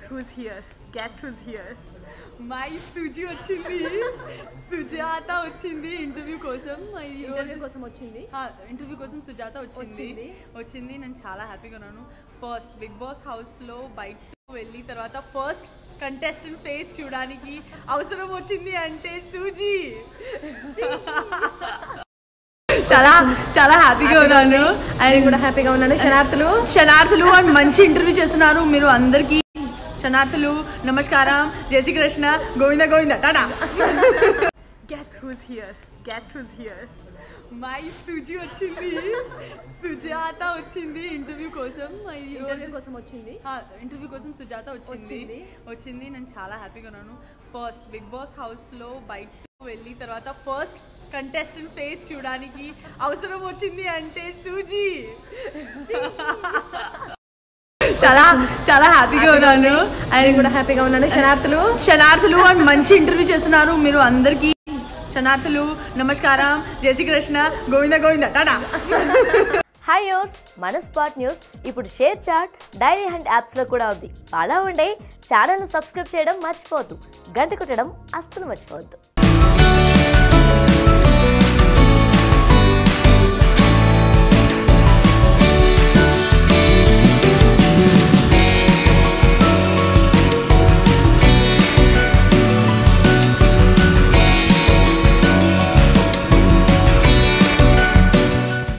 who's here? Guess who's here? My Suji వచ్చింది సుజాత వచ్చింది interview కోసం ఈ రోజు ఇంటర్వ్యూ కోసం వచ్చింది ఇంటర్వ్యూ కోసం సుజాత వచ్చింది వచ్చింది. వచ్చింది నేను చాలా హ్యాపీగా ఉన్నాను ఫస్ట్ బిగ్ బాస్ హౌస్ లో బయటకు వెళ్ళి తర్వాత ఫస్ట్ కంటెస్టెంట్ ఫేస్ చూడడానికి అవసరం వచ్చింది అంటే సూజీ చాలా చాలా హ్యాపీగా ఉన్నాను నేను అండ్ కూడా హ్యాపీగా ఉన్నాను శనార్థులు శనార్థులు అండ్ మంచి ఇంటర్వ్యూ చేస్తున్నారు మీరు అందరికీ శనార్థులు నమస్కారం జై Shri Krishna Govinda Govinda tata guess who's here guess who's here my Suji వచ్చింది సుజాత వచ్చింది ఇంటర్వ్యూ కోసం ఈ రోజు ఇంటర్వ్యూ కోసం వచ్చింది ఇంటర్వ్యూ కోసం సుజాత వచ్చింది వచ్చింది. వచ్చింది నేను చాలా హ్యాపీగా ఉన్నాను ఫస్ట్ బిగ్ బాస్ హౌస్ లో బయటకు వెళ్ళి తర్వాత ఫస్ట్ కంటెస్టెంట్ ఫేస్ చూడడానికి అవసరం వచ్చింది అంటే సూజీ చాలా చాలా హ్యాపీగా ఉన్నాను నేను అండ్ కూడా హ్యాపీగా ఉన్నాను శనార్థులు శనార్థులు అండ్ మంచి ఇంటర్వ్యూ చేస్తున్నారు మీరు అందరికీ శనార్థులు నమస్కారం జై శ్రీ కృష్ణ గోవింద గోవింద టాటా హాయ్ యోస్ మన స్పాట్ న్యూస్ ఇప్పుడు షేర్ చాట్ డైలీ హండ్ యాప్స్లో కూడా ఉంది అలా ఉండే ఛానల్ను సబ్స్క్రైబ్ చేయడం మర్చిపోవద్దు గంట కొట్టడం అస్సలు మర్చిపోవద్దు